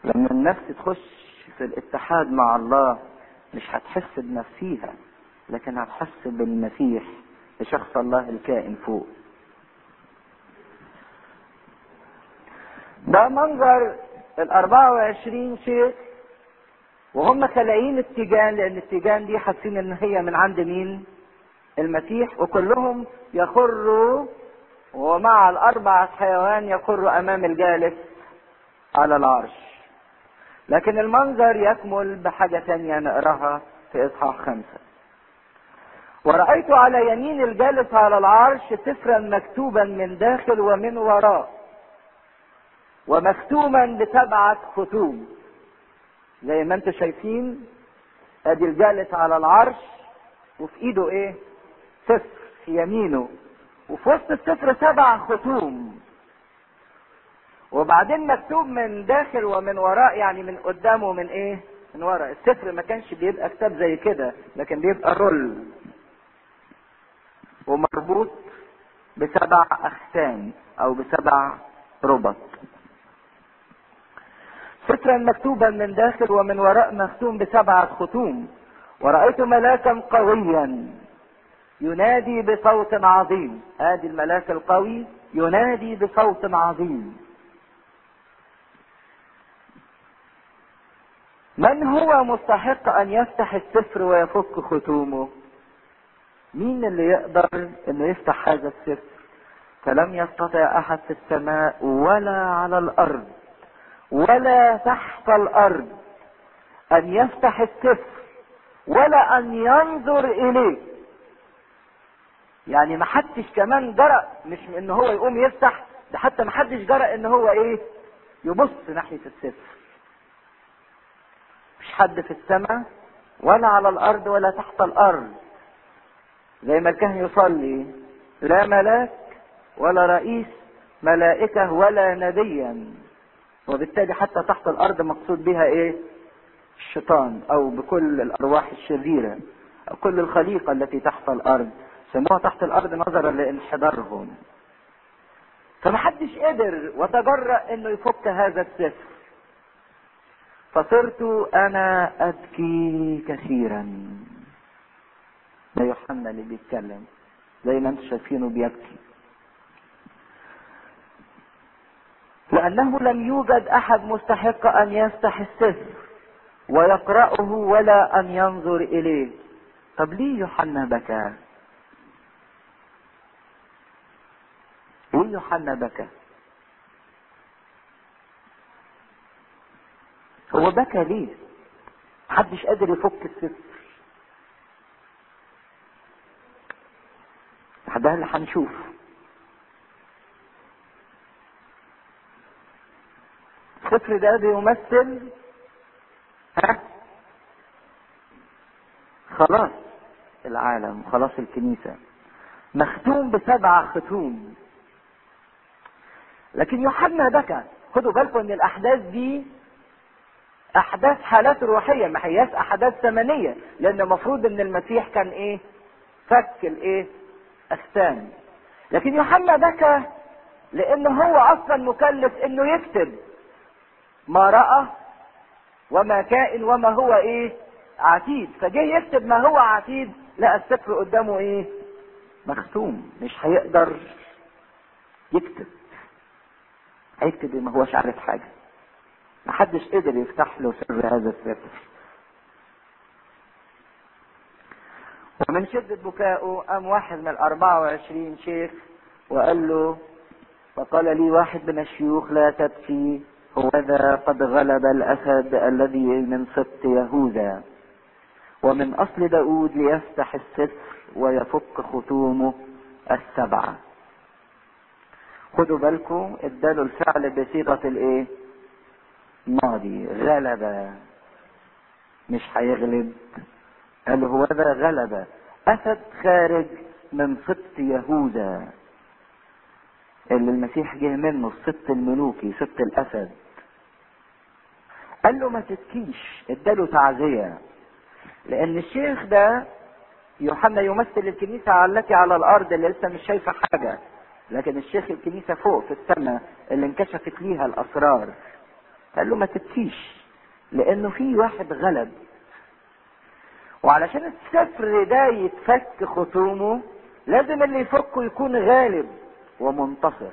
لما النفس تخش في الاتحاد مع الله مش هتحس بنفسيها لكن هتحس بالمسيح بشخص الله الكائن فوق ده منظر ال 24 شيخ وهم خلاقين التيجان لان التيجان دي حاسين ان هي من عند مين؟ المسيح وكلهم يخروا ومع الأربعة حيوان يخروا أمام الجالس على العرش لكن المنظر يكمل بحاجة تانية نقراها في إصحاح خمسة ورأيت على يمين الجالس على العرش سفرا مكتوبا من داخل ومن وراء ومختوما بسبعة ختوم زي ما انتم شايفين ادي الجالس على العرش وفي ايده ايه سفر في يمينه وفي وسط السفر سبع ختوم وبعدين مكتوب من داخل ومن وراء يعني من قدام ومن ايه من وراء السفر ما كانش بيبقى كتاب زي كده لكن بيبقى رول ومربوط بسبع اختام او بسبع ربط سفرا مكتوبا من داخل ومن وراء مختوم بسبعة ختوم ورأيت ملاكا قويا ينادي بصوت عظيم ادي الملاك القوي ينادي بصوت عظيم من هو مستحق ان يفتح السفر ويفك ختومه مين اللي يقدر انه يفتح هذا السفر فلم يستطع احد في السماء ولا على الارض ولا تحت الارض ان يفتح السفر ولا ان ينظر اليه يعني ما حدش كمان جرأ مش ان هو يقوم يفتح ده حتى ما حدش جرأ ان هو ايه يبص ناحية السفر مش حد في السماء ولا على الارض ولا تحت الارض زي ما كان يصلي لا ملاك ولا رئيس ملائكة ولا نبيا وبالتالي حتى تحت الارض مقصود بها ايه الشيطان او بكل الارواح الشريرة او كل الخليقة التي تحت الارض سموها تحت الارض نظرا لانحدارهم فمحدش قدر وتجرأ انه يفك هذا السفر فصرت انا ابكي كثيرا ده يوحنا اللي بيتكلم زي ما انتم شايفينه بيبكي لانه لم يوجد احد مستحق ان يفتح السفر ويقرأه ولا ان ينظر اليه طب ليه يوحنا بكى ليه يوحنا بكى هو بكى ليه محدش قادر يفك السفر ده اللي هنشوف السفر ده بيمثل ها خلاص العالم خلاص الكنيسة مختوم بسبع ختوم لكن يوحنا بكى خدوا بالكم ان الاحداث دي احداث حالات روحية ما هياش احداث ثمنية لان المفروض ان المسيح كان ايه فك الايه اختام لكن يوحنا بكى لان هو اصلا مكلف انه يكتب ما رأى وما كائن وما هو ايه عتيد فجه يكتب ما هو عتيد لقى السفر قدامه ايه مختوم مش هيقدر يكتب هيكتب ما هوش عارف حاجه محدش قدر يفتح له سر هذا السفر ومن شدة بكائه قام واحد من الأربعة وعشرين شيخ وقال له فقال لي واحد من الشيوخ لا تبكي هوذا قد غلب الأسد الذي من سبط يهوذا ومن أصل داود ليفتح السفر ويفك ختومه السبعة خدوا بالكم اداله الفعل بصيغة الايه ماضي غلب مش هيغلب قال هو ذا غلب اسد خارج من سبط يهوذا اللي المسيح جه منه السبط الملوكي سبط الاسد قال له ما تبكيش اداله تعزية لان الشيخ ده يوحنا يمثل الكنيسة التي على الارض اللي لسه مش شايفة حاجة لكن الشيخ الكنيسة فوق في السماء اللي انكشفت ليها الاسرار قال له ما تبكيش لانه في واحد غلب وعلشان السفر ده يتفك خصومه لازم اللي يفكه يكون غالب ومنتصر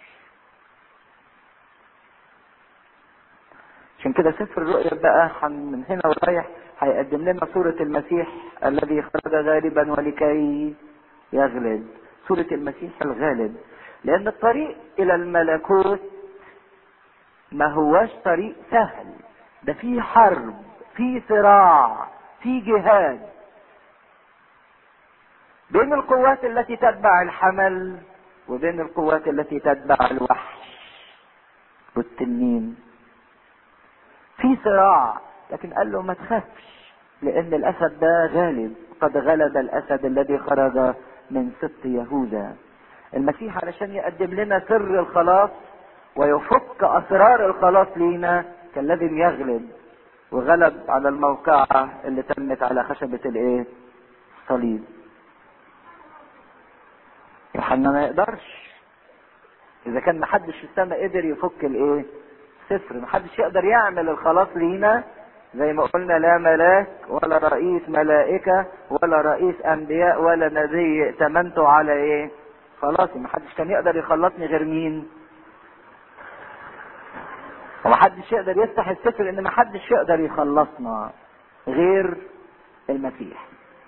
عشان كده سفر الرؤيا بقى من هنا ورايح هيقدم لنا صورة المسيح الذي خرج غالبا ولكي يغلب صورة المسيح الغالب لأن الطريق إلى الملكوت ما هواش طريق سهل ده فيه حرب فيه صراع فيه جهاد بين القوات التي تتبع الحمل وبين القوات التي تتبع الوحش والتنين في صراع لكن قال له ما تخافش لان الاسد ده غالب قد غلب الاسد الذي خرج من سبط يهوذا المسيح علشان يقدم لنا سر الخلاص ويفك اسرار الخلاص لينا كان لازم يغلب وغلب على الموقعة اللي تمت على خشبة الايه الصليب يوحنا ما يقدرش اذا كان محدش في السماء قدر يفك الايه صفر محدش يقدر يعمل الخلاص لينا زي ما قلنا لا ملاك ولا رئيس ملائكة ولا رئيس انبياء ولا نبي ائتمنته على ايه خلاصي محدش كان يقدر يخلصني غير مين ومحدش يقدر يفتح السفر ان محدش يقدر يخلصنا غير المسيح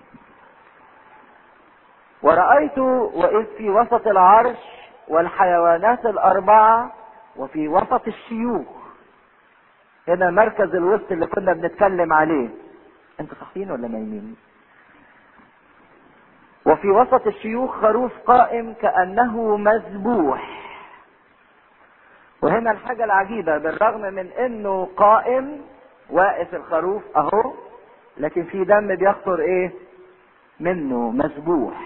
ورأيت وإذ في وسط العرش والحيوانات الأربعة وفي وسط الشيوخ هنا مركز الوسط اللي كنا بنتكلم عليه انتوا صاحيين ولا نايمين وفي وسط الشيوخ خروف قائم كأنه مذبوح وهنا الحاجة العجيبة بالرغم من انه قائم واقف الخروف اهو لكن في دم بيخطر ايه منه مذبوح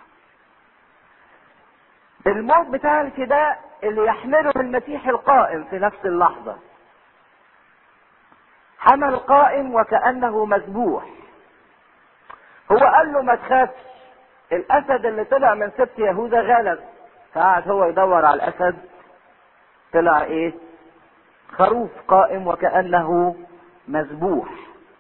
الموت بتاع الفداء اللي يحمله المسيح القائم في نفس اللحظة حمل قائم وكأنه مذبوح هو قال له ما تخافش الاسد اللي طلع من سبت يهوذا غلب فقعد هو يدور على الاسد طلع ايه خروف قائم وكأنه مذبوح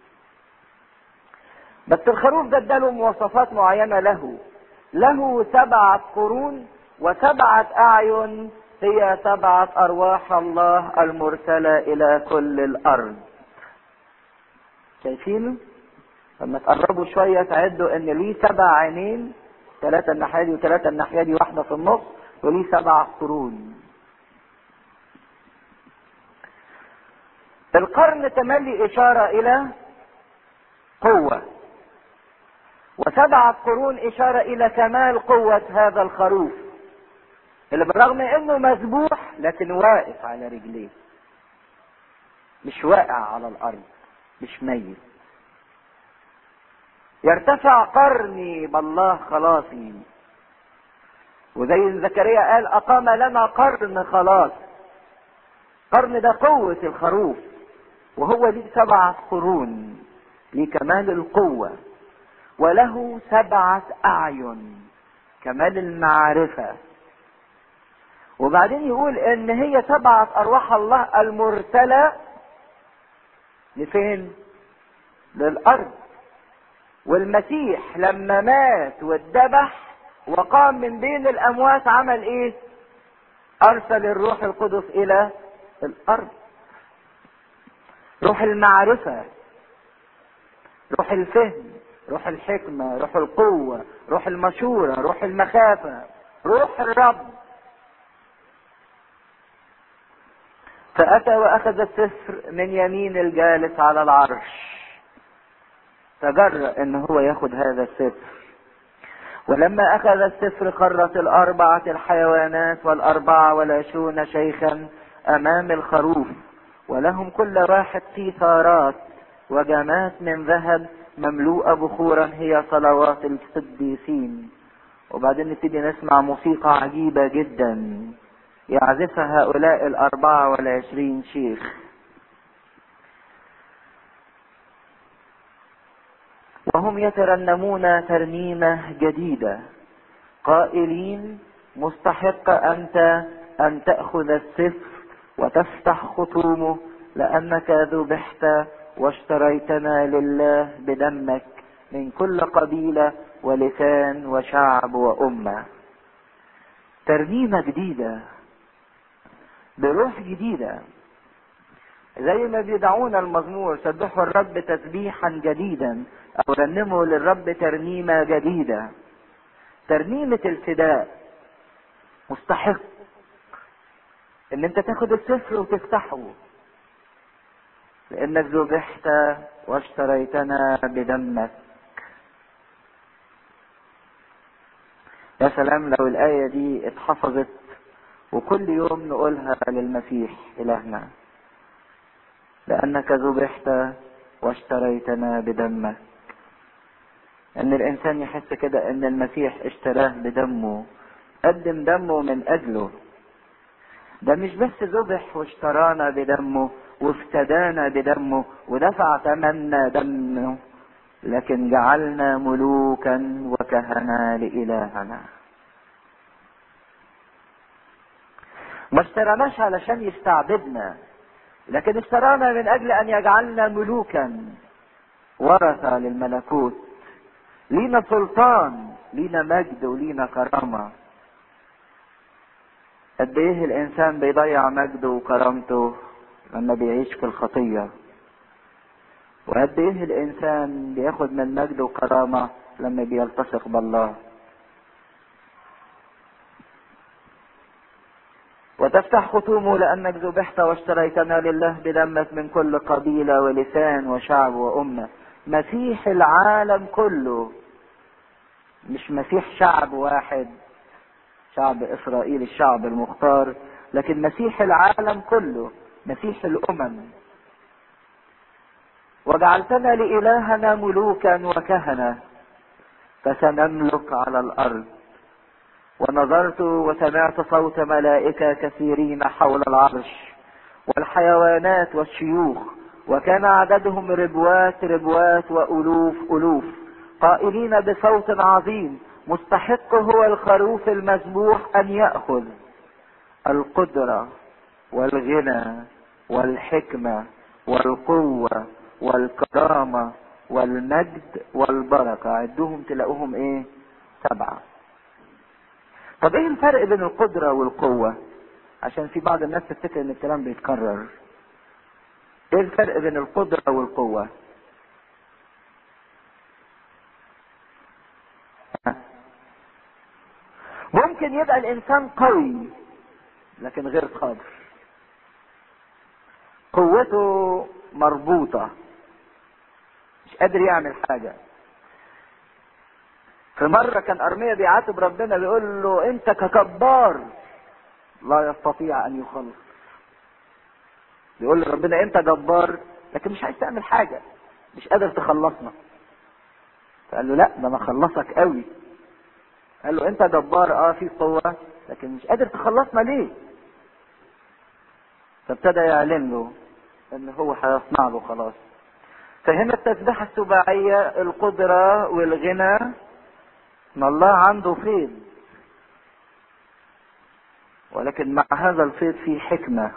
بس الخروف ده اداله مواصفات معينة له له سبعة قرون وسبعة أعين هي سبعة أرواح الله المرسلة إلى كل الأرض شايفين لما تقربوا شوية تعدوا إن ليه سبع عينين ثلاثة الناحية دي وثلاثة الناحية دي واحدة في النص وليه سبع قرون القرن تملي إشارة إلى قوة وسبعة قرون إشارة إلى كمال قوة هذا الخروف اللي بالرغم إنه مذبوح لكن واقف على رجليه مش واقع على الأرض مش ميت يرتفع قرني بالله خلاصي وزي زكريا قال أقام لنا قرن خلاص قرن ده قوة الخروف وهو ليه سبعة قرون ليه كمال القوة وله سبعة أعين كمال المعرفة وبعدين يقول ان هي سبعة ارواح الله المرسلة لفين للارض والمسيح لما مات واتذبح وقام من بين الاموات عمل ايه ارسل الروح القدس الى الارض روح المعرفة روح الفهم روح الحكمة روح القوة روح المشورة روح المخافة روح الرب فأتى وأخذ السفر من يمين الجالس على العرش تجرأ ان هو ياخد هذا السفر ولما اخذ السفر خرت الاربعة الحيوانات والاربعة والعشرون شيخا امام الخروف ولهم كل واحد قيثارات وجمات من ذهب مملوءة بخورا هي صلوات القديسين وبعدين نبتدي نسمع موسيقى عجيبة جدا يعزفها هؤلاء الأربعة والعشرين شيخ وهم يترنمون ترنيمة جديدة قائلين مستحق أنت أن تأخذ السفر وتفتح خطومه لأنك ذبحت واشتريتنا لله بدمك من كل قبيلة ولسان وشعب وأمة ترنيمة جديدة بروح جديدة زي ما بيدعونا المزمور سبحوا الرب تسبيحا جديدا او رنموا للرب ترنيمة جديدة ترنيمة الفداء مستحق ان انت تاخد السفر وتفتحه لانك ذبحت واشتريتنا بدمك يا سلام لو الآية دي اتحفظت وكل يوم نقولها للمسيح إلهنا لأنك ذبحت واشتريتنا بدمك ان الانسان يحس كده ان المسيح اشتراه بدمه قدم دمه من اجله ده مش بس ذبح واشترانا بدمه وافتدانا بدمه ودفع ثمنا دمه لكن جعلنا ملوكا وكهنة لإلهنا ما اشتراناش علشان يستعبدنا لكن اشترانا من اجل ان يجعلنا ملوكا ورثة للملكوت لينا سلطان لينا مجد ولينا كرامة قد ايه الانسان بيضيع مجده وكرامته لما بيعيش في الخطية وقد ايه الانسان بياخد من مجده وكرامة لما بيلتصق بالله وتفتح ختومه لأنك ذبحت واشتريتنا لله بدمك من كل قبيلة ولسان وشعب وأمة مسيح العالم كله مش مسيح شعب واحد شعب إسرائيل الشعب المختار لكن مسيح العالم كله مسيح الأمم وجعلتنا لإلهنا ملوكا وكهنة فسنملك على الأرض ونظرت وسمعت صوت ملائكة كثيرين حول العرش والحيوانات والشيوخ وكان عددهم ربوات ربوات وألوف ألوف قائلين بصوت عظيم مستحق هو الخروف المذبوح أن يأخذ القدرة والغنى والحكمة والقوة والكرامة والمجد والبركة عدهم تلاقوهم ايه سبعة طب ايه الفرق بين القدرة والقوة عشان في بعض الناس تفتكر ان الكلام بيتكرر ايه الفرق بين القدرة والقوة ممكن يبقى الانسان قوي لكن غير قادر قوته مربوطة مش قادر يعمل حاجة في مرة كان أرمية بيعاتب ربنا بيقول له أنت كجبار لا يستطيع أن يخلص بيقول لربنا أنت جبار لكن مش عايز تعمل حاجة مش قادر تخلصنا فقال له لا ده أنا أخلصك قوي قال له أنت جبار أه في قوة لكن مش قادر تخلصنا ليه؟ فابتدى يعلن له ان هو هيصنع له خلاص فهنا التسبيحة السباعية القدرة والغنى ان الله عنده فيض ولكن مع هذا الفيض فيه حكمة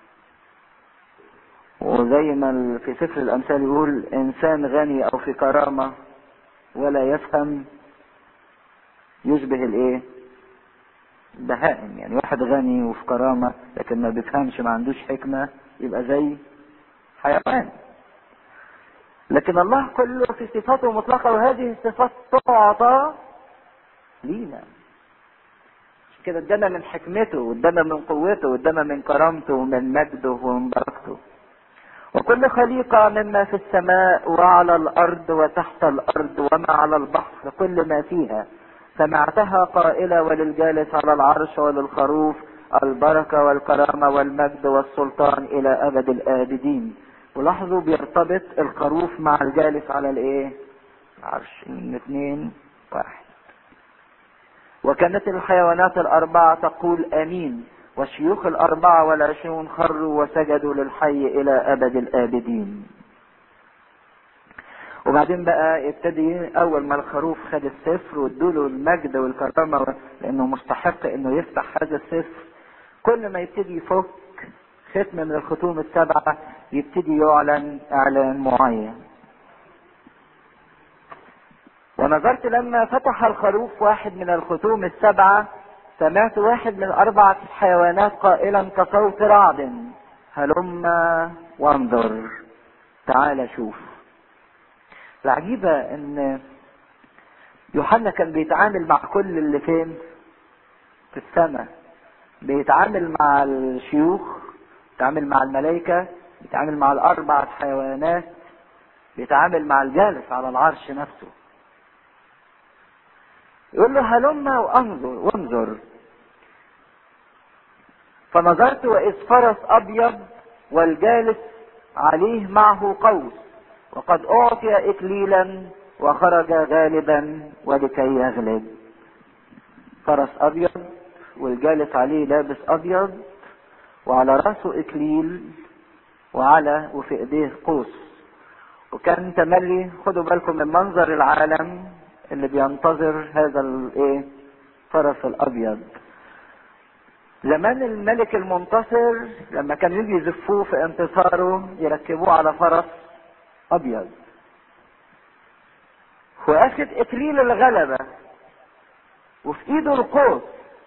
وزي ما في سفر الامثال يقول انسان غني او في كرامة ولا يفهم يشبه الايه بهائم يعني واحد غني وفي كرامة لكن ما بيفهمش ما عندوش حكمة يبقى زي حيوان لكن الله كله في صفاته مطلقة وهذه الصفات تعطى لينا عشان كده ادانا من حكمته وادانا من قوته وادانا من كرامته ومن مجده ومن بركته وكل خليقة مما في السماء وعلى الأرض وتحت الأرض وما على البحر كل ما فيها سمعتها قائلة وللجالس على العرش وللخروف البركة والكرامة والمجد والسلطان إلى أبد الآبدين ولاحظوا بيرتبط الخروف مع الجالس على الايه العرش الاثنين واحد وكانت الحيوانات الأربعة تقول آمين والشيوخ الأربعة والعشرون خروا وسجدوا للحي إلى أبد الآبدين وبعدين بقى ابتدي اول ما الخروف خد السفر وادوله المجد والكرامه لانه مستحق انه يفتح هذا السفر كل ما يبتدي يفك ختم من الختوم السبعه يبتدي يعلن اعلان معين ونظرت لما فتح الخروف واحد من الختوم السبعة سمعت واحد من أربعة حيوانات قائلا كصوت رعد هلم وانظر تعال شوف العجيبة ان يوحنا كان بيتعامل مع كل اللي فين في السماء بيتعامل مع الشيوخ بيتعامل مع الملائكة بيتعامل مع الأربعة حيوانات بيتعامل مع الجالس على العرش نفسه يقول له هلم وانظر وانظر فنظرت واذ فرس ابيض والجالس عليه معه قوس وقد اعطي اكليلا وخرج غالبا ولكي يغلب فرس ابيض والجالس عليه لابس ابيض وعلى راسه اكليل وعلى وفي ايديه قوس وكان تملي خدوا بالكم من منظر العالم اللي بينتظر هذا الايه فرس الابيض زمان الملك المنتصر لما كان يجي يزفوه في انتصاره يركبوه على فرس ابيض واخد اكليل الغلبة وفي ايده القوس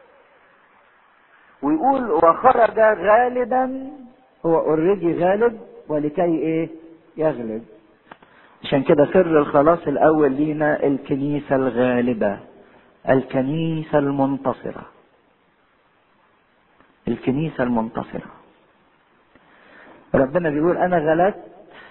ويقول وخرج غالبا هو اوريدي غالب ولكي ايه يغلب عشان كده سر الخلاص الاول لينا الكنيسة الغالبة الكنيسة المنتصرة الكنيسة المنتصرة ربنا بيقول انا غلبت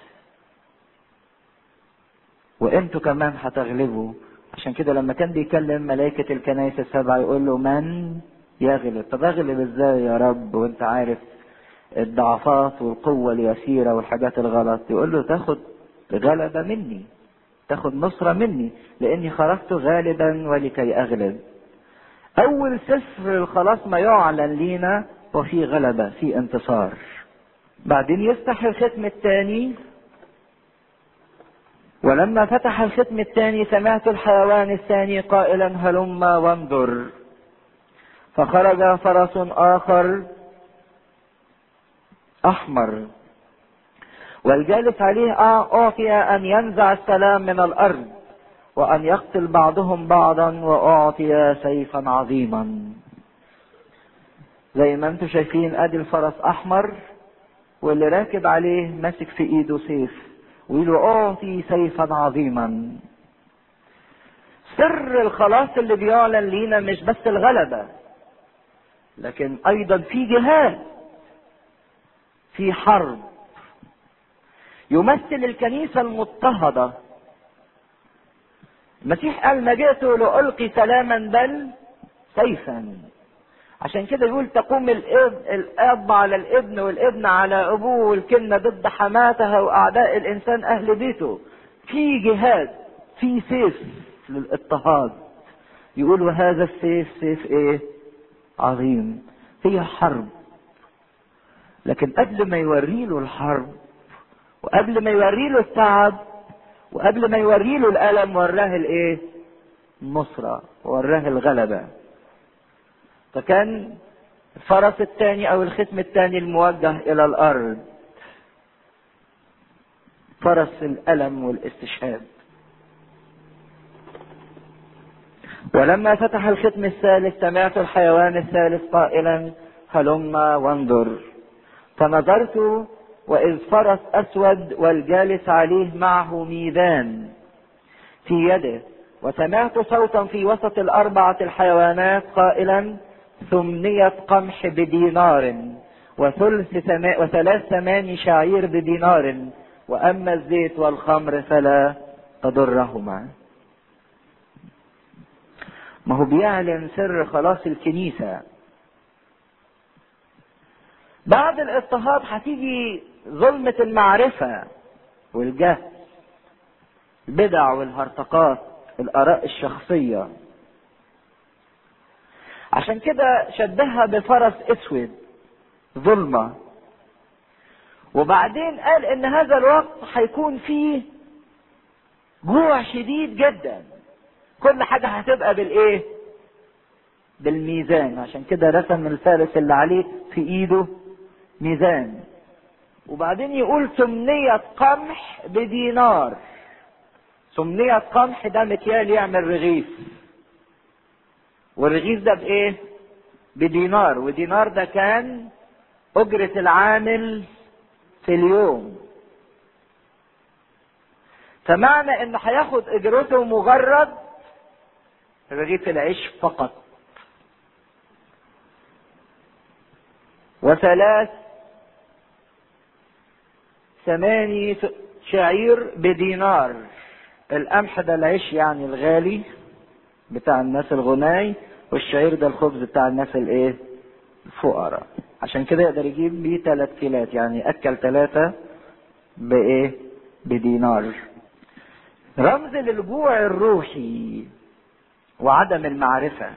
وانتوا كمان هتغلبوا عشان كده لما كان بيكلم ملائكة الكنائس السبعة يقول له من يغلب طب اغلب ازاي يا رب وانت عارف الضعفات والقوة اليسيرة والحاجات الغلط يقول له تاخد غلبة مني تاخد نصرة مني لاني خرجت غالبا ولكي اغلب اول سفر الخلاص ما يعلن لينا وفي غلبة في انتصار بعدين يفتح الختم الثاني ولما فتح الختم الثاني سمعت الحيوان الثاني قائلا هلم وانظر فخرج فرس اخر احمر والجالس عليه اعطي ان ينزع السلام من الارض وان يقتل بعضهم بعضا واعطي سيفا عظيما زي ما انتم شايفين ادي الفرس احمر واللي راكب عليه ماسك في ايده سيف ويقول اعطي سيفا عظيما سر الخلاص اللي بيعلن لينا مش بس الغلبة لكن ايضا في جهاد في حرب يمثل الكنيسة المضطهدة المسيح قال ما جئت لألقي سلاما بل سيفا عشان كده يقول تقوم الاب الاب على الابن والابن على ابوه والكلمه ضد حماتها واعداء الانسان اهل بيته في جهاد في سيف للاضطهاد يقول وهذا السيف سيف ايه عظيم هي حرب لكن قبل ما يوري له الحرب وقبل ما يوري له التعب وقبل ما يوري له الالم وراه الايه النصره وراه الغلبه فكان الفرس الثاني او الختم الثاني الموجه الى الارض فرس الالم والاستشهاد ولما فتح الختم الثالث سمعت الحيوان الثالث قائلا هلم وانظر فنظرت واذ فرس اسود والجالس عليه معه ميزان في يده وسمعت صوتا في وسط الاربعه الحيوانات قائلا ثمنية قمح بدينار وثلث سما وثلاث ثماني شعير بدينار وأما الزيت والخمر فلا تضرهما ما هو بيعلن سر خلاص الكنيسة بعد الاضطهاد هتيجي ظلمة المعرفة والجهل البدع والهرطقات الآراء الشخصية عشان كده شبهها بفرس اسود ظلمة وبعدين قال ان هذا الوقت هيكون فيه جوع شديد جدا كل حاجة هتبقى بالايه بالميزان عشان كده رسم الفارس اللي عليه في ايده ميزان وبعدين يقول ثمنية قمح بدينار ثمنية قمح ده مكيال يعمل رغيف والرغيف ده بايه بدينار ودينار ده كان اجرة العامل في اليوم فمعنى انه هياخد اجرته مجرد رغيف العيش فقط وثلاث ثماني شعير بدينار القمح ده العيش يعني الغالي بتاع الناس الغناي والشعير ده الخبز بتاع الناس الايه الفقراء عشان كده يقدر يجيب بيه ثلاث كيلات يعني اكل ثلاثة بايه بدينار رمز للجوع الروحي وعدم المعرفة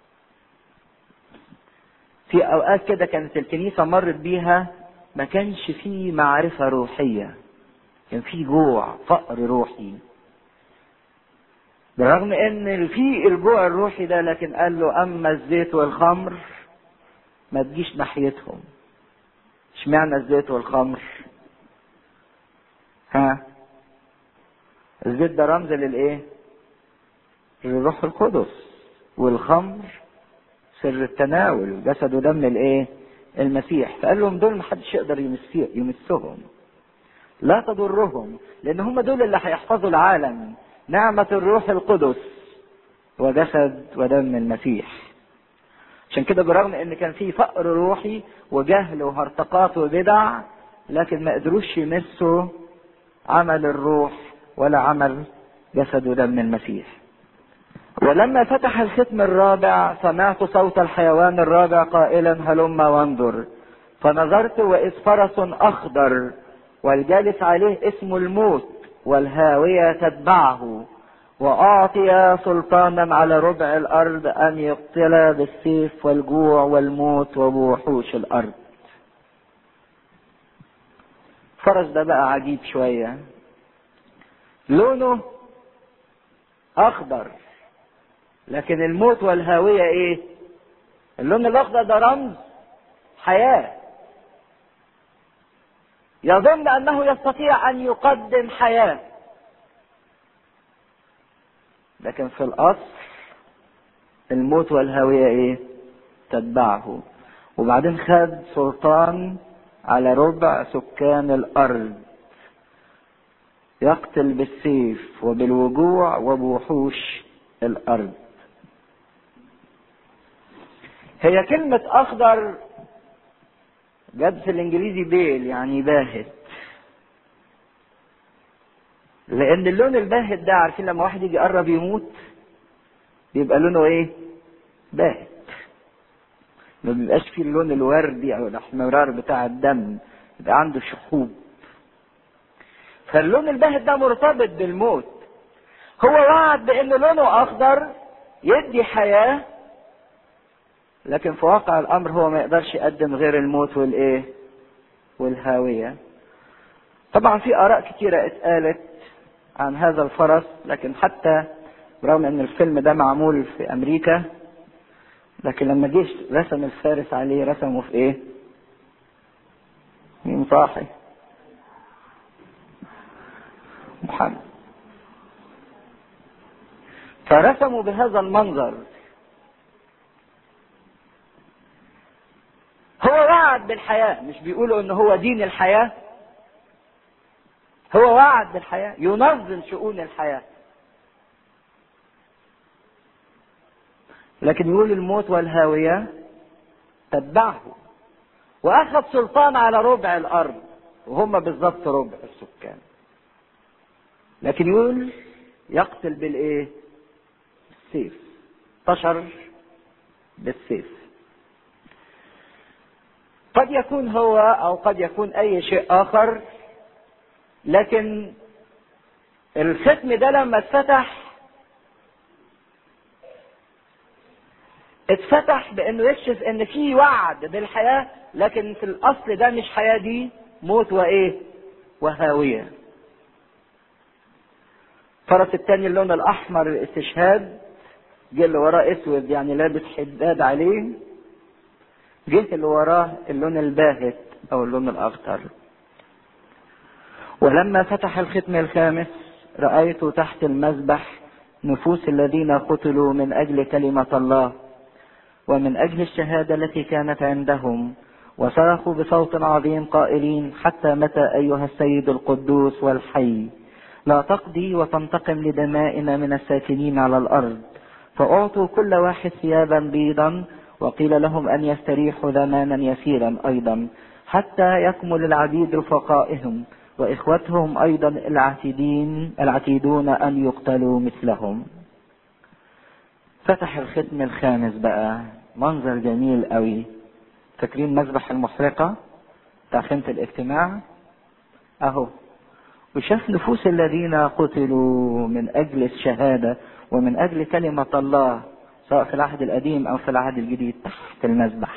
في اوقات كده كانت الكنيسة مرت بيها ما كانش فيه معرفة روحية كان فيه جوع فقر روحي برغم ان في الجوع الروحي ده لكن قال له اما الزيت والخمر ما تجيش ناحيتهم اشمعنى الزيت والخمر ها الزيت ده رمز للايه للروح القدس والخمر سر التناول جسد ودم الايه المسيح فقال لهم دول محدش يقدر يمسهم لا تضرهم لان هم دول اللي هيحفظوا العالم نعمة الروح القدس وجسد ودم المسيح عشان كده برغم ان كان في فقر روحي وجهل وهرطقات وبدع لكن ما قدروش يمسوا عمل الروح ولا عمل جسد ودم المسيح ولما فتح الختم الرابع سمعت صوت الحيوان الرابع قائلا هلم وانظر فنظرت واذ فرس اخضر والجالس عليه اسم الموت والهاوية تتبعه وأعطي سلطانا على ربع الأرض أن يقتل بالسيف والجوع والموت وبوحوش الأرض فرس ده بقى عجيب شوية لونه أخضر لكن الموت والهاوية إيه؟ اللون الأخضر ده رمز حياة يظن انه يستطيع ان يقدم حياه لكن في الاصل الموت والهوية ايه تتبعه وبعدين خد سلطان على ربع سكان الارض يقتل بالسيف وبالوجوع وبوحوش الارض هي كلمة اخضر جد في الانجليزي بيل يعني باهت لان اللون الباهت ده عارفين لما واحد يجي يقرب يموت بيبقى لونه ايه باهت ما بيبقاش فيه اللون الوردي او الاحمرار بتاع الدم بيبقى عنده شحوب فاللون الباهت ده مرتبط بالموت هو وعد بان لونه اخضر يدي حياه لكن في واقع الامر هو ما يقدرش يقدم غير الموت والايه والهاويه طبعا في اراء كتيره اتقالت عن هذا الفرس لكن حتى برغم ان الفيلم ده معمول في امريكا لكن لما جه رسم الفارس عليه رسمه في ايه مين صاحي محمد فرسموا بهذا المنظر هو وعد بالحياة مش بيقولوا ان هو دين الحياة هو وعد بالحياة ينظم شؤون الحياة لكن يقول الموت والهاوية تتبعه واخذ سلطان على ربع الارض وهم بالظبط ربع السكان لكن يقول يقتل بالايه السيف انتشر بالسيف قد يكون هو او قد يكون اي شيء اخر لكن الختم ده لما اتفتح اتفتح بانه يكشف ان في وعد بالحياه لكن في الاصل ده مش حياه دي موت وايه وهاويه فرس التاني اللون الاحمر الاستشهاد جه اللي وراه اسود يعني لابس حداد عليه جه اللي وراه اللون الباهت او اللون الاخضر ولما فتح الختم الخامس رأيت تحت المذبح نفوس الذين قتلوا من أجل كلمة الله ومن أجل الشهادة التي كانت عندهم وصرخوا بصوت عظيم قائلين حتى متى أيها السيد القدوس والحي لا تقضي وتنتقم لدمائنا من الساكنين على الأرض فأعطوا كل واحد ثيابا بيضا وقيل لهم أن يستريحوا زمانا يسيرا أيضا حتى يكمل العبيد رفقائهم وإخوتهم أيضا العتيدين العتيدون أن يقتلوا مثلهم فتح الختم الخامس بقى منظر جميل قوي فاكرين مذبح المحرقة بتاع خيمة الاجتماع اهو وشاف نفوس الذين قتلوا من اجل الشهادة ومن اجل كلمة الله سواء في العهد القديم او في العهد الجديد تحت المذبح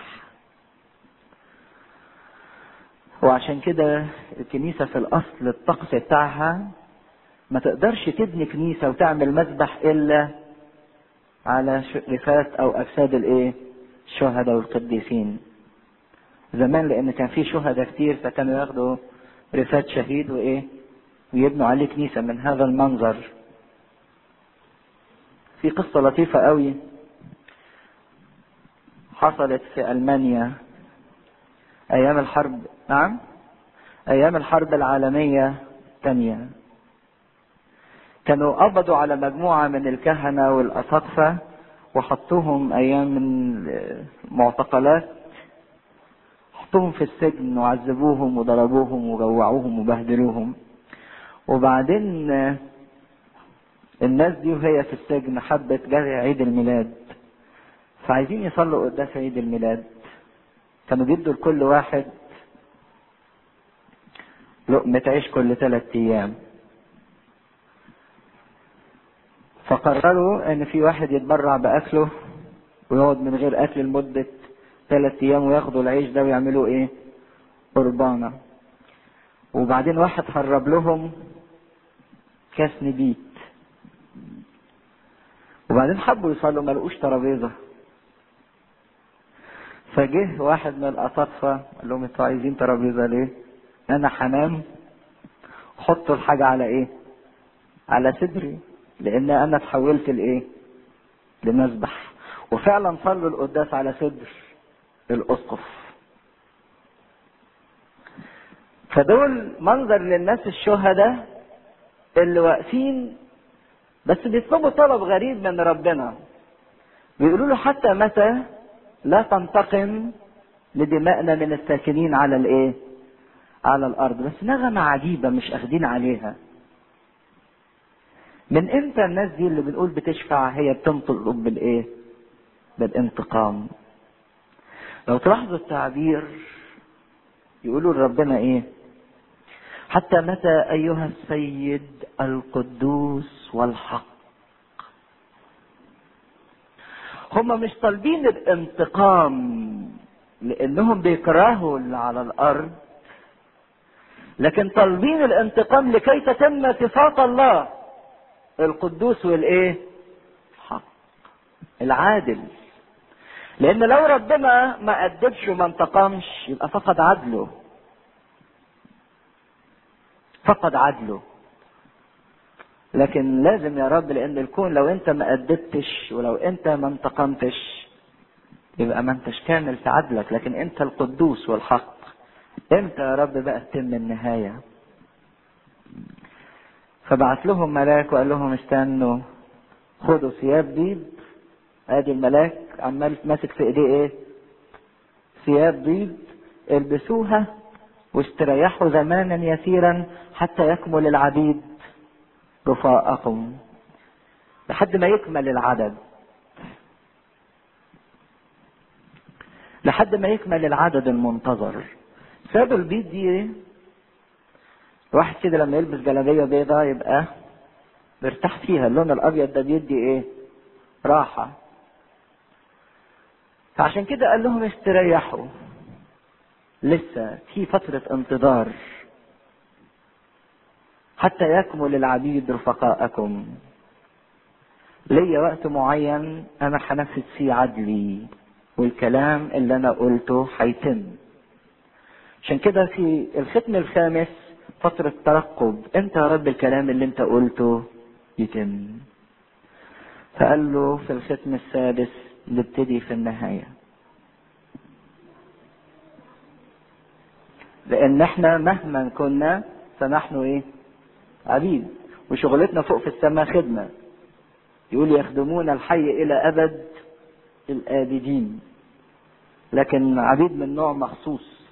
وعشان كده الكنيسة في الاصل الطقس بتاعها ما تقدرش تبني كنيسة وتعمل مذبح الا على رفات او اجساد الايه الشهداء والقديسين زمان لان كان في شهداء كتير فكانوا ياخدوا رفات شهيد وايه ويبنوا عليه كنيسة من هذا المنظر في قصة لطيفة قوي حصلت في ألمانيا أيام الحرب نعم أيام الحرب العالمية الثانية كانوا قبضوا على مجموعة من الكهنة والأساقفة وحطوهم أيام المعتقلات حطوهم في السجن وعذبوهم وضربوهم وجوعوهم وبهدلوهم وبعدين الناس دي وهي في السجن حبت جري عيد الميلاد فعايزين يصلوا قداس عيد الميلاد كانوا بيدوا لكل واحد لقمة عيش كل ثلاث أيام فقرروا ان في واحد يتبرع باكله ويقعد من غير اكل لمدة ثلاث ايام وياخدوا العيش ده ويعملوا ايه قربانة وبعدين واحد هرب لهم كاس نبيت وبعدين حبوا يصلوا ما لقوش ترابيزه فجه واحد من الاساقفه قال لهم انتوا عايزين ترابيزه ليه؟ انا هنام حطوا الحاجه على ايه؟ على صدري لان انا اتحولت لايه؟ لمذبح وفعلا صلوا القداس على صدر الاسقف فدول منظر للناس الشهداء اللي واقفين بس بيطلبوا طلب غريب من ربنا بيقولوا له حتى متى لا تنتقم لدمائنا من الساكنين على الايه على الارض بس نغمة عجيبة مش اخدين عليها من امتى الناس دي اللي بنقول بتشفع هي بتنطق بالايه بالانتقام لو تلاحظوا التعبير يقولوا لربنا ايه حتى متى ايها السيد القدوس والحق هم مش طالبين الانتقام لانهم بيكرهوا اللي على الارض لكن طالبين الانتقام لكي تتم صفات الله القدوس والايه الحق العادل لان لو ربنا ما ادبش وما انتقمش يبقى فقد عدله فقد عدله لكن لازم يا رب لان الكون لو انت ما ادبتش ولو انت ما انتقمتش يبقى ما انتش كامل في عدلك لكن انت القدوس والحق امتى يا رب بقى تتم النهايه فبعت لهم ملاك وقال لهم استنوا خدوا ثياب بيض ادي الملاك عمال ماسك في ايديه ايه ثياب بيض البسوها واستريحوا زمانا يسيرا حتى يكمل العبيد رفاءكم لحد ما يكمل العدد لحد ما يكمل العدد المنتظر سابوا البيض دي الواحد كده لما يلبس جلابيه بيضاء يبقى بيرتاح فيها اللون الابيض ده بيدي ايه راحه فعشان كده قال لهم استريحوا لسه في فترة انتظار حتى يكمل العبيد رفقاءكم ليا وقت معين انا هنفذ فيه عدلي والكلام اللي انا قلته هيتم عشان كده في الختم الخامس فترة ترقب انت يا رب الكلام اللي انت قلته يتم فقال له في الختم السادس نبتدي في النهاية لان احنا مهما كنا فنحن ايه عبيد وشغلتنا فوق في السماء خدمة يقول يخدمون الحي الى ابد الابدين لكن عبيد من نوع مخصوص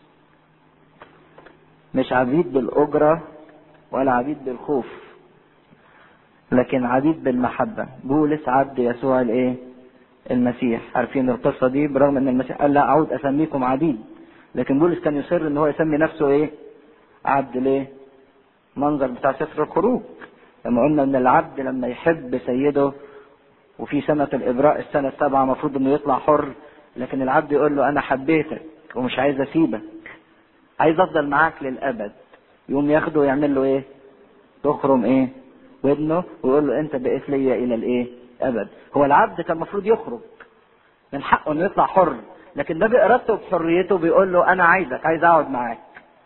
مش عبيد بالأجرة ولا عبيد بالخوف لكن عبيد بالمحبة بولس عبد يسوع الايه المسيح عارفين القصة دي برغم ان المسيح قال لا اعود اسميكم عبيد لكن بولس كان يصر ان هو يسمي نفسه ايه عبد ليه منظر بتاع سفر الخروج لما قلنا ان العبد لما يحب سيده وفي سنة الإبراء السنة السابعة المفروض إنه يطلع حر لكن العبد يقول له أنا حبيتك ومش عايز أسيبك عايز أفضل معاك للأبد يقوم ياخده ويعمل له إيه؟ تخرم إيه؟ ودنه ويقول له أنت بقيت ليا إلى الإيه؟ أبد هو العبد كان المفروض يخرج من حقه إنه يطلع حر لكن ده بإرادته وبحريته بيقول له أنا عايزك عايز أقعد معاك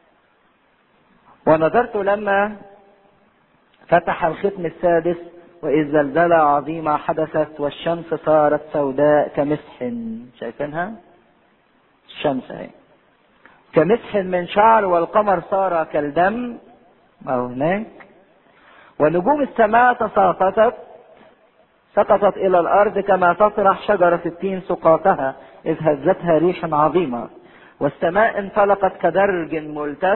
ونظرت لما فتح الختم السادس وإذ زلزلة عظيمة حدثت والشمس صارت سوداء كمسح شايفينها؟ الشمس اهي كمسح من شعر والقمر صار كالدم أو هناك ونجوم السماء تساقطت سقطت إلى الأرض كما تطرح شجرة التين سقاطها إذ هزتها ريح عظيمة والسماء انطلقت كدرج ملتف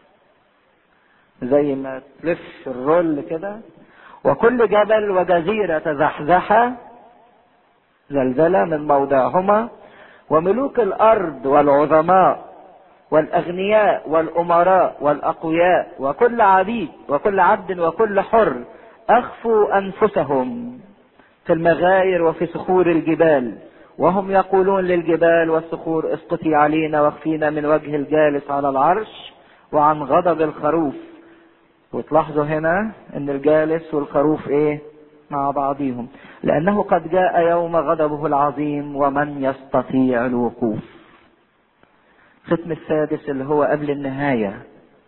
زي ما تلف الرول كده وكل جبل وجزيرة تزحزح زلزلة من موضعهما وملوك الأرض والعظماء والأغنياء والأمراء والأقوياء وكل عبيد وكل عبد وكل حر أخفوا أنفسهم في المغاير وفي صخور الجبال وهم يقولون للجبال والصخور اسقطي علينا واخفينا من وجه الجالس على العرش وعن غضب الخروف وتلاحظوا هنا ان الجالس والخروف ايه مع بعضهم لانه قد جاء يوم غضبه العظيم ومن يستطيع الوقوف ختم السادس اللي هو قبل النهاية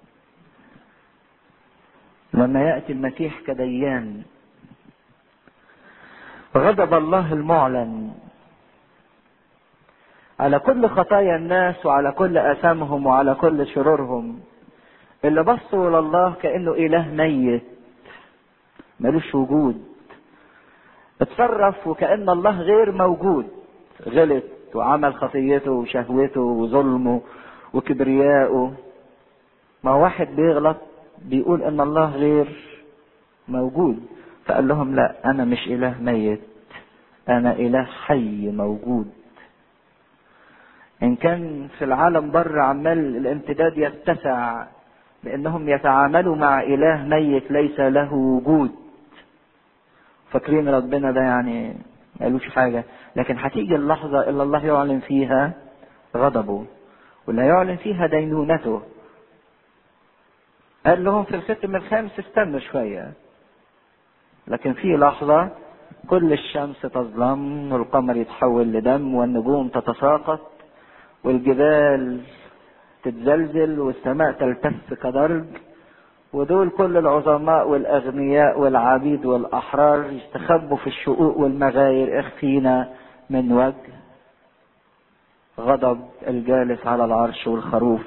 لما يأتي المسيح كديان غضب الله المعلن على كل خطايا الناس وعلى كل اثامهم وعلى كل شرورهم اللي بصوا لله كانه اله ميت ملوش وجود اتصرف وكان الله غير موجود غلط وعمل خطيته وشهوته وظلمه وكبريائه ما واحد بيغلط بيقول ان الله غير موجود فقال لهم لا انا مش اله ميت انا اله حي موجود ان كان في العالم بره عمال الامتداد يتسع بانهم يتعاملوا مع اله ميت ليس له وجود فاكرين ربنا ده يعني مالوش حاجة لكن هتيجي اللحظة اللي الله يعلن فيها غضبه واللي هيعلن فيها دينونته قال لهم في الختم الخامس استنوا شوية لكن في لحظة كل الشمس تظلم والقمر يتحول لدم والنجوم تتساقط والجبال تتزلزل والسماء تلتف كدرج ودول كل العظماء والأغنياء والعبيد والأحرار يستخبوا في الشقوق والمغاير اخفينا من وجه غضب الجالس على العرش والخروف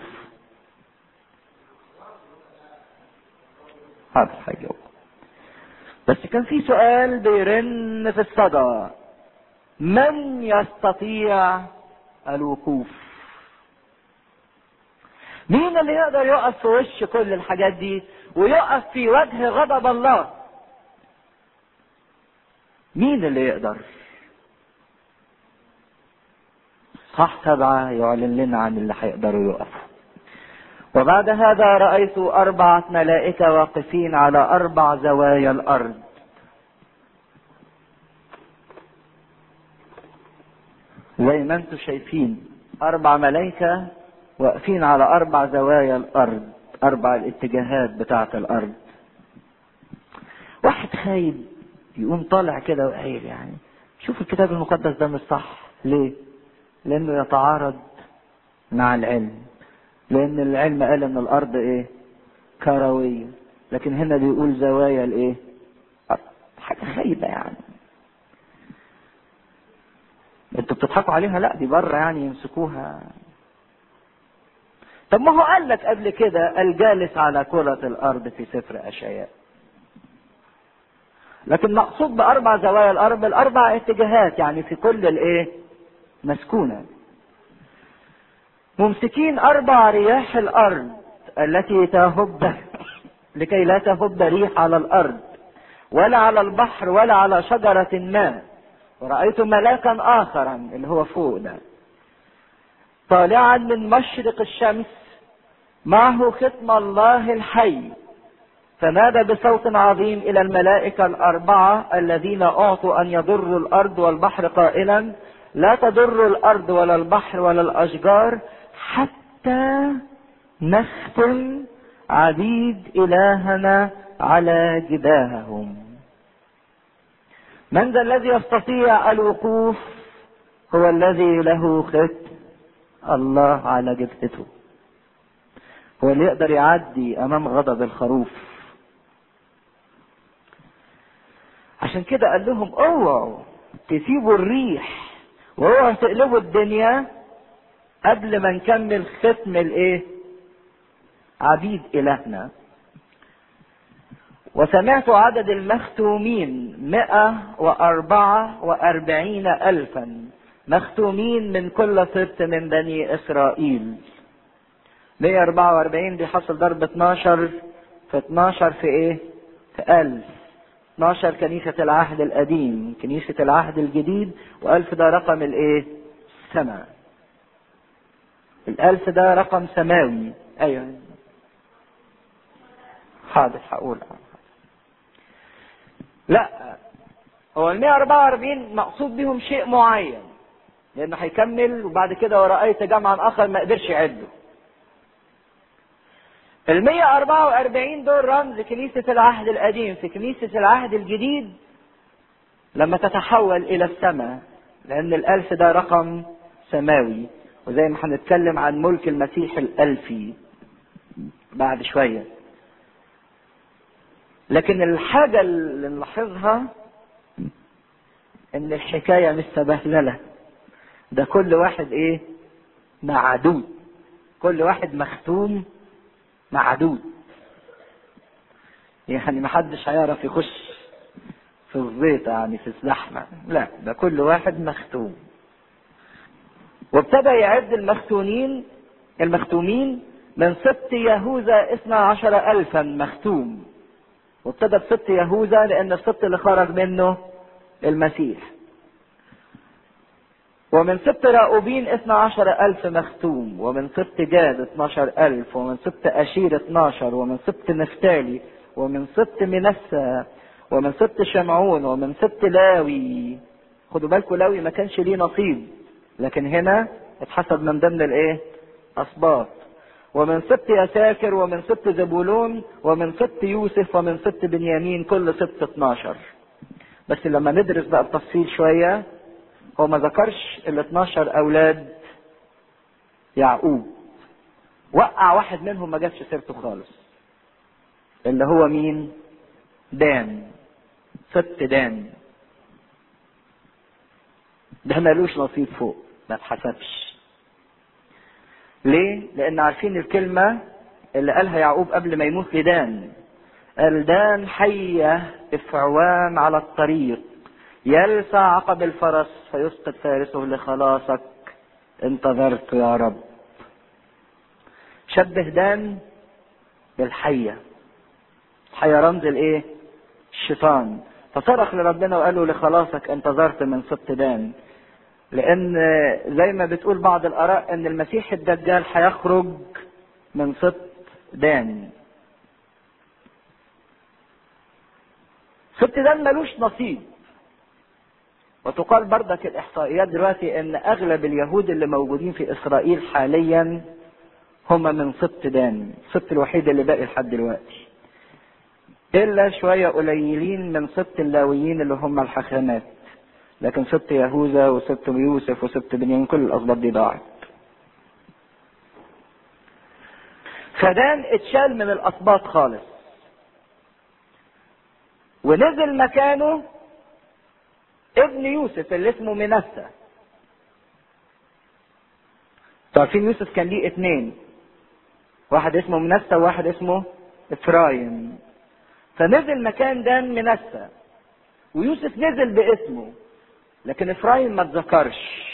هذا حاجة بس كان في سؤال بيرن في الصدى من يستطيع الوقوف مين اللي يقدر يقف في وش كل الحاجات دي ويقف في وجه غضب الله مين اللي يقدر صح سبعة يعلن لنا عن اللي هيقدروا يقفوا وبعد هذا رأيت أربعة ملائكة واقفين على أربع زوايا الأرض زي ما انتم شايفين أربع ملائكة واقفين على أربع زوايا الأرض أربع الاتجاهات بتاعة الأرض واحد خايب يقوم طالع كده وقايل يعني شوف الكتاب المقدس ده مش صح ليه؟ لأنه يتعارض مع العلم لأن العلم قال إن الأرض إيه؟ كروية لكن هنا بيقول زوايا الايه حاجة خايبة يعني انتوا بتضحكوا عليها لا دي بره يعني يمسكوها طب ما هو قال لك قبل كده الجالس على كرة الأرض في سفر أشعياء لكن مقصود بأربع زوايا الأرض الأربع اتجاهات يعني في كل الإيه؟ مسكونة ممسكين أربع رياح الأرض التي تهب لكي لا تهب ريح على الأرض ولا على البحر ولا على شجرة ما ورأيت ملاكا آخرا اللي هو فوق ده طالعا من مشرق الشمس معه ختم الله الحي فنادى بصوت عظيم الى الملائكه الاربعه الذين اعطوا ان يضروا الارض والبحر قائلا لا تضر الارض ولا البحر ولا الاشجار حتى نختم عبيد الهنا على جباههم من ذا الذي يستطيع الوقوف هو الذي له ختم الله على جبهته هو اللي يقدر يعدي امام غضب الخروف عشان كده قال لهم اوعوا تسيبوا الريح واوعوا تقلبوا الدنيا قبل ما نكمل ختم الايه عبيد الهنا وسمعت عدد المختومين مئة وأربعة وأربعين ألفا مختومين من كل سبط من بني إسرائيل 144 دي حصل ضرب 12 في 12 في ايه؟ في 1000 12 كنيسة العهد القديم كنيسة العهد الجديد وألف ده رقم الايه؟ السماء الألف ده رقم سماوي أيوه حاضر هقول لا هو ال 144 مقصود بهم شيء معين لانه هيكمل وبعد كده ورأيت جمعا اخر ما قدرش يعده ال 144 دول رمز كنيسة العهد القديم في كنيسة العهد الجديد لما تتحول إلى السماء لأن الألف ده رقم سماوي وزي ما هنتكلم عن ملك المسيح الألفي بعد شوية لكن الحاجة اللي نلاحظها إن الحكاية مش سبهللة ده كل واحد إيه معدود كل واحد مختوم معدود يعني محدش هيعرف يخش في الزيت يعني في الزحمة لا ده كل واحد مختوم وابتدى يعد المختونين المختومين من سبط يهوذا اثنا عشر ألفا مختوم وابتدى بسبط يهوذا لأن السبط اللي خرج منه المسيح ومن سبط راؤوبين اثنا عشر ألف مختوم ومن سبط جاد اتناشر ألف ومن سبط أشير اتناشر ومن سبط نفتالي ومن سبط منسى ومن سبط شمعون ومن سبط لاوي خدوا بالكم لاوي ما كانش ليه نصيب لكن هنا اتحسب من ضمن الايه اسباط ومن سبط يساكر ومن سبط زبولون ومن سبط يوسف ومن سبط بنيامين كل سبط 12 بس لما ندرس بقى بتفصيل شويه هو ما ذكرش ال 12 اولاد يعقوب وقع واحد منهم ما جابش سيرته خالص اللي هو مين دان ست دان ده مالوش نصيب فوق ما اتحسبش ليه لان عارفين الكلمة اللي قالها يعقوب قبل ما يموت لدان قال دان حية افعوان على الطريق يلسع عقب الفرس فيسقط فارسه لخلاصك انتظرت يا رب شبه دان بالحية الحية رمز الايه الشيطان فصرخ لربنا وقال له لخلاصك انتظرت من سبط دان لان زي ما بتقول بعض الاراء ان المسيح الدجال هيخرج من سبط دان سبط دان ملوش نصيب وتقال بردك الاحصائيات دلوقتي ان اغلب اليهود اللي موجودين في اسرائيل حاليا هم من سبط دان السبط الوحيد اللي باقي لحد دلوقتي الا شويه قليلين من سبط اللاويين اللي هم الحاخامات لكن سبط يهوذا وسبط يوسف وسبط بنيامين كل الاسباط دي ضاعت فدان اتشال من الاسباط خالص ونزل مكانه ابن يوسف اللي اسمه منسى عارفين يوسف كان ليه اتنين واحد اسمه منسى وواحد اسمه افرايم فنزل مكان دان منسى ويوسف نزل باسمه لكن افرايم ما اتذكرش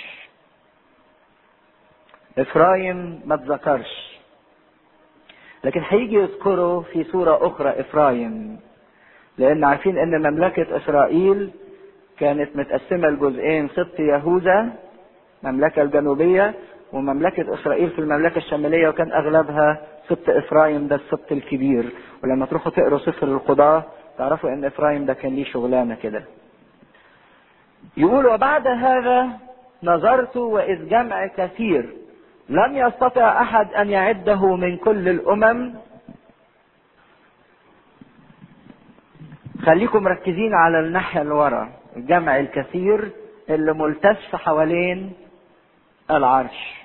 افرايم ما اتذكرش لكن هيجي يذكره في صورة أخرى إفرايم لأن عارفين إن مملكة إسرائيل كانت متقسمة لجزئين سبط يهوذا المملكة الجنوبية ومملكة إسرائيل في المملكة الشمالية وكان أغلبها سبط إفرايم ده السبط الكبير ولما تروحوا تقروا سفر القضاة تعرفوا إن إفرايم ده كان ليه شغلانة كده يقول وبعد هذا نظرت وإذ جمع كثير لم يستطع أحد أن يعده من كل الأمم خليكم مركزين على الناحية اللي ورا الجمع الكثير اللي ملتف حوالين العرش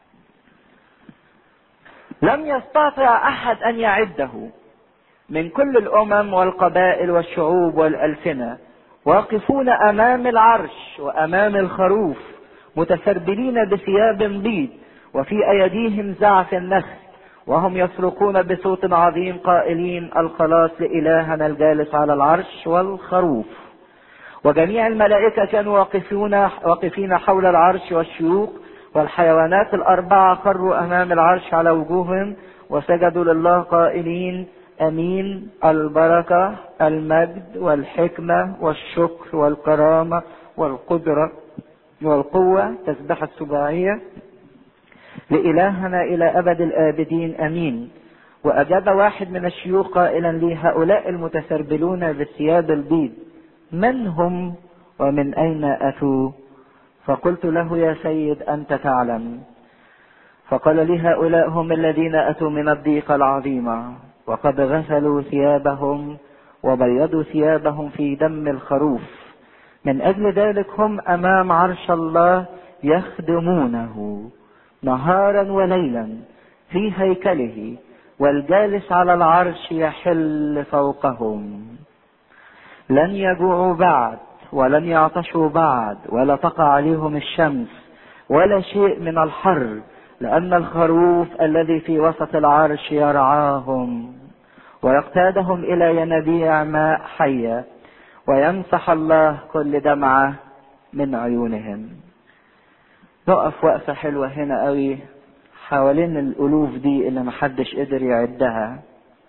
لم يستطع احد ان يعده من كل الامم والقبائل والشعوب والالسنه واقفون امام العرش وامام الخروف متسربلين بثياب بيض وفي ايديهم زعف النخل وهم يصرخون بصوت عظيم قائلين الخلاص لالهنا الجالس على العرش والخروف وجميع الملائكه كانوا واقفون واقفين حول العرش والشيوخ والحيوانات الأربعة خروا أمام العرش على وجوههم وسجدوا لله قائلين أمين البركة المجد والحكمة والشكر والكرامة والقدرة والقوة تسبح السباعية لإلهنا إلى أبد الآبدين أمين وأجاب واحد من الشيوخ قائلا لي هؤلاء المتسربلون بالثياب البيض من هم ومن أين أتوا فقلت له يا سيد أنت تعلم فقال لي هؤلاء هم الذين أتوا من الضيقة العظيمة وقد غسلوا ثيابهم وبيضوا ثيابهم في دم الخروف من أجل ذلك هم أمام عرش الله يخدمونه نهارا وليلا في هيكله والجالس على العرش يحل فوقهم لن يجوعوا بعد ولن يعطشوا بعد ولا تقع عليهم الشمس ولا شيء من الحر لأن الخروف الذي في وسط العرش يرعاهم ويقتادهم إلى ينابيع ماء حية ويمسح الله كل دمعة من عيونهم نقف وقفة حلوة هنا قوي حوالين الألوف دي اللي محدش قدر يعدها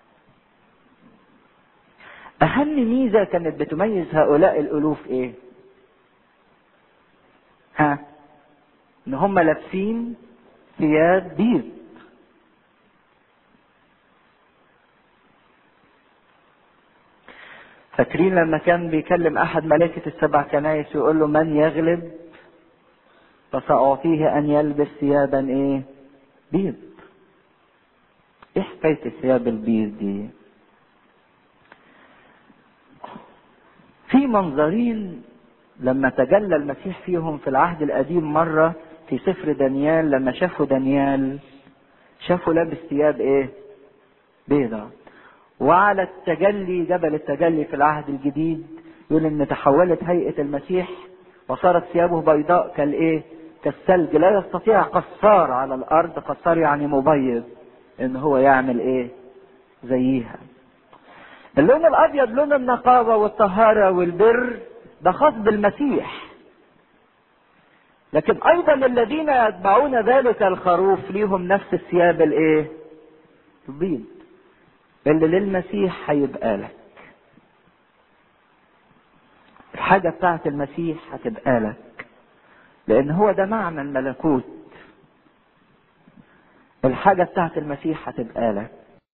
أهم ميزة كانت بتميز هؤلاء الألوف إيه؟ ها؟ إن هم لابسين ثياب بيض. فاكرين لما كان بيكلم أحد ملائكة السبع كنايس يقول له من يغلب فسأعطيه أن يلبس ثيابا إيه؟ بيض. إيه حكاية الثياب البيض دي؟ في منظرين لما تجلى المسيح فيهم في العهد القديم مرة في سفر دانيال لما شافوا دانيال شافوا لابس ثياب ايه بيضة وعلى التجلي جبل التجلي في العهد الجديد يقول ان تحولت هيئة المسيح وصارت ثيابه بيضاء كالايه كالثلج لا يستطيع قصار على الارض قصار يعني مبيض ان هو يعمل ايه زيها اللون الابيض لون النقاوه والطهاره والبر ده خاص بالمسيح لكن ايضا الذين يتبعون ذلك الخروف ليهم نفس الثياب الايه البيض اللي للمسيح هيبقى لك الحاجة بتاعت المسيح هتبقى لك لأن هو ده معنى الملكوت الحاجة بتاعت المسيح هتبقى لك